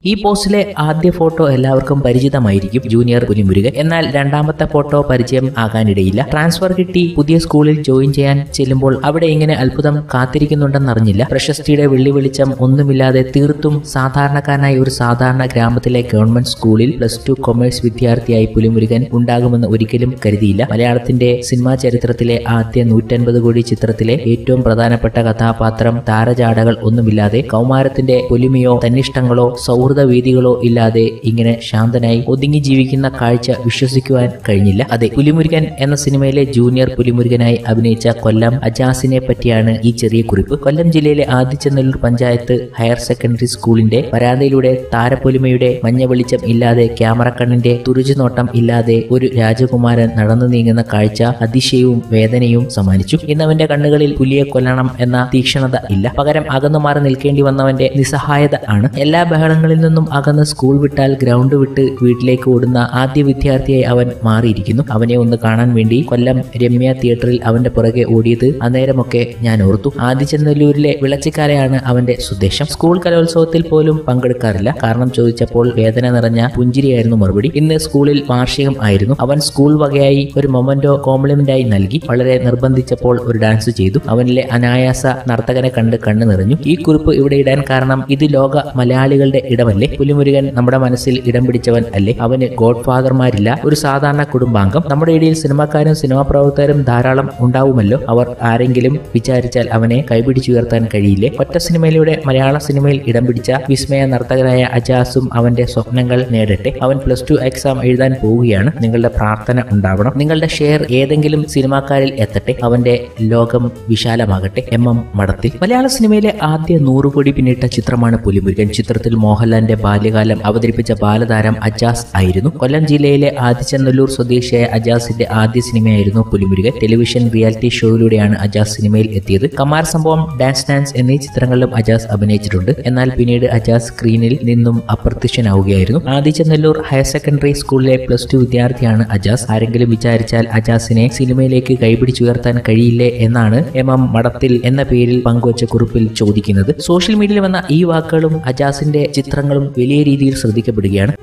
ഈ പോസ്റ്റിലെ ആദ്യ ഫോട്ടോ എല്ലാവർക്കും പരിചിതമായിരിക്കും ജൂനിയർ പുലിമുരുകൻ എന്നാൽ രണ്ടാമത്തെ ഫോട്ടോ പരിചയം ആകാനിടയില്ല ട്രാൻസ്ഫർ കിട്ടി പുതിയ സ്കൂളിൽ ജോയിൻ ചെയ്യാൻ ചെല്ലുമ്പോൾ അവിടെ ഇങ്ങനെ അത്ഭുതം കാത്തിരിക്കുന്നുണ്ടെന്നറിഞ്ഞില്ല പ്രശസ്തിയുടെ വെള്ളി വെളിച്ചം ഒന്നുമില്ലാതെ തീർത്തും സാധാരണക്കാരനായ ഒരു സാധാരണ ഗ്രാമത്തിലെ ഗവൺമെന്റ് സ്കൂളിൽ പ്ലസ് ടു കൊമേഴ്സ് വിദ്യാർത്ഥിയായി പുലിമുരുകൻ ഉണ്ടാകുമെന്ന് ഒരിക്കലും കരുതിയില്ല മലയാളത്തിന്റെ സിനിമാ ചരിത്രത്തിലെ ആദ്യ നൂറ്റൻപത് കോടി ചിത്രത്തിലെ ഏറ്റവും പ്രധാനപ്പെട്ട കഥാപാത്രം താരജാടകൾ ഒന്നുമില്ലാതെ കൗമാരത്തിന്റെ പൊലിമയോ തന്നിഷ്ടങ്ങളോ സൗഹൃദ വേദികളോ ഇല്ലാതെ ഇങ്ങനെ ശാന്തനായി ഒതുങ്ങി ജീവിക്കുന്ന കാഴ്ച വിശ്വസിക്കുവാൻ കഴിഞ്ഞില്ല അതെ പുലിമുരുകൻ എന്ന സിനിമയിലെ ജൂനിയർ പുലിമുരുകനായി അഭിനയിച്ച കൊല്ലം അജാസിനെ പറ്റിയാണ് ഈ ചെറിയ കുറിപ്പ് കൊല്ലം ജില്ലയിലെ ആദിച്ചനെല്ലൂർ പഞ്ചായത്ത് ഹയർ സെക്കൻഡറി സ്കൂളിന്റെ വരാന്തയിലൂടെ താരപ്പൊലിമയുടെ മഞ്ഞ വെളിച്ചം ഇല്ലാതെ ക്യാമറ കണ്ണിന്റെ തുറിച്ചുനോട്ടം ഇല്ലാതെ ഒരു രാജകുമാരൻ നടന്നു നീങ്ങുന്ന കാഴ്ച അതിശയവും വേദനയും സമ്മാനിച്ചു ഇന്നവന്റെ കണ്ണുകളിൽ പുലിയെ കൊല്ലണം എന്ന തീക്ഷണത ഇല്ല പകരം അകന്നു മാറി നിൽക്കേണ്ടി വന്നവന്റെ നിസ്സഹായത ആണ് എല്ലാ ബഹളങ്ങളിൽ നിന്നും അകന്ന് സ്കൂൾ വിട്ടാൽ ഗ്രൗണ്ട് വിട്ട് വീട്ടിലേക്ക് ഓടുന്ന ആദ്യ വിദ്യാർത്ഥിയായി അവൻ മാറിയിരിക്കുന്നു അവനെ ഒന്ന് കാണാൻ വേണ്ടി കൊല്ലം രമ്യ തിയേറ്ററിൽ അവന്റെ പുറകെ ഓടിയത് അന്നേരമൊക്കെ ഞാൻ ഓർത്തു ആദിച്ചെന്നല്ലൂരിലെ വിളച്ചിക്കാരെയാണ് അവന്റെ സ്വദേശം സ്കൂൾ കലോത്സവത്തിൽ പോലും പങ്കെടുക്കാറില്ല കാരണം ചോദിച്ചപ്പോൾ വേദന നിറഞ്ഞ പുഞ്ചിരിയായിരുന്നു മറുപടി ഇന്ന് സ്കൂളിൽ വാർഷികം ആയിരുന്നു അവൻ സ്കൂൾ വകയായി ഒരു മൊമന്റോ കോംപ്ലിമെന്റായി നൽകി വളരെ നിർബന്ധിച്ചപ്പോൾ ഒരു ഡാൻസ് ചെയ്തു അവനിലെ അനായാസ നർത്തകനെ കണ്ട് കണ്ണു നിറഞ്ഞു ഈ കുറിപ്പ് ഇവിടെ ഇടാൻ കാരണം ഇത് ലോക മലയാളികളുടെ ഇടമല്ലേ പുലിമുരുകൻ നമ്മുടെ മനസ്സിൽ ഇടം പിടിച്ചവൻ അല്ലേ അവന് ഗോഡ് ഫാദർമാരില്ല ഒരു സാധാരണ കുടുംബാംഗം നമ്മുടെ ഇടയിൽ സിനിമാക്കാരും സിനിമാ പ്രവർത്തകരും ധാരാളം ഉണ്ടാവുമല്ലോ അവർ ആരെങ്കിലും വിചാരിച്ചാൽ അവനെ കൈപിടിച്ചുയർത്താൻ കഴിയില്ലേ ഒറ്റ സിനിമയിലൂടെ മലയാള സിനിമയിൽ ഇടം പിടിച്ച വിസ്മയ നർത്തകനായ അജാസും അവന്റെ സ്വപ്നങ്ങൾ നേടട്ടെ അവൻ പ്ലസ് ടു എക്സാം എഴുതാൻ പോവുകയാണ് നിങ്ങളുടെ പ്രാർത്ഥന ഉണ്ടാവണം നിങ്ങളുടെ ഷെയർ ഏതെങ്കിലും സിനിമാക്കാരിൽ എത്തട്ടെ അവന്റെ ലോകം വിശാലമാകട്ടെ എം എം മടത്തിൽ മലയാള സിനിമയിലെ ആദ്യ നൂറ് കോടി പിന്നിട്ട ചിത്രമാണ് പുലിമുരുകൻ ചിത്രത്തിൽ മോഹൻലാലിന്റെ ബാല്യകാലം അവതരിപ്പിച്ച ബാലതാരം അജാസ് ആയിരുന്നു കൊല്ലം ജില്ലയിലെ ആദിച്ചനല്ലൂർ സ്വദേശിയായ അജാസിന്റെ ആദ്യ സിനിമയായിരുന്നു പുലിമുരുകൻ ടെലിവിഷൻ റിയാലിറ്റി ഷോയിലൂടെയാണ് അജാസ് സിനിമയിൽ എത്തിയത് കമാർ സംഭവം ഡാൻസ് ഡാൻസ് എന്നീ ചിത്രങ്ങളിലും അജാസ് അഭിനയിച്ചിട്ടുണ്ട് എന്നാൽ പിന്നീട് അജാസ് സ്ക്രീനിൽ നിന്നും അപ്രത്യക്ഷനാവുകയായിരുന്നു ആദിച്ചനല്ലൂർ ഹയർ സെക്കൻഡറി സ്കൂളിലെ പ്ലസ് ടു വിദ്യാർത്ഥിയാണ് അജാസ് ആരെങ്കിലും വിചാരിച്ചാൽ അജാസിനെ സിനിമയിലേക്ക് കൈപിടിച്ചുയർത്താൻ കഴിയില്ലേ എന്നാണ് എം എം മടത്തിൽ എന്ന പേരിൽ പങ്കുവച്ച കുറിപ്പിൽ ചോദിക്കുന്നത് സോഷ്യൽ മീഡിയയിൽ വന്ന ഈ വാക്കുകളും അജാസിന്റെ ചിത്രങ്ങളും വലിയ രീതിയിൽ ശ്രദ്ധിക്കപ്പെടുകയാണ്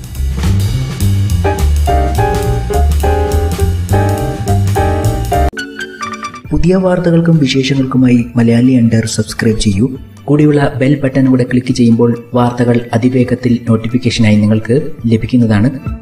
പുതിയ വാർത്തകൾക്കും വിശേഷങ്ങൾക്കുമായി മലയാളി അണ്ടർ സബ്സ്ക്രൈബ് ചെയ്യൂ കൂടിയുള്ള ബെൽ ബട്ടൺ കൂടെ ക്ലിക്ക് ചെയ്യുമ്പോൾ വാർത്തകൾ അതിവേഗത്തിൽ നോട്ടിഫിക്കേഷനായി നിങ്ങൾക്ക് ലഭിക്കുന്നതാണ്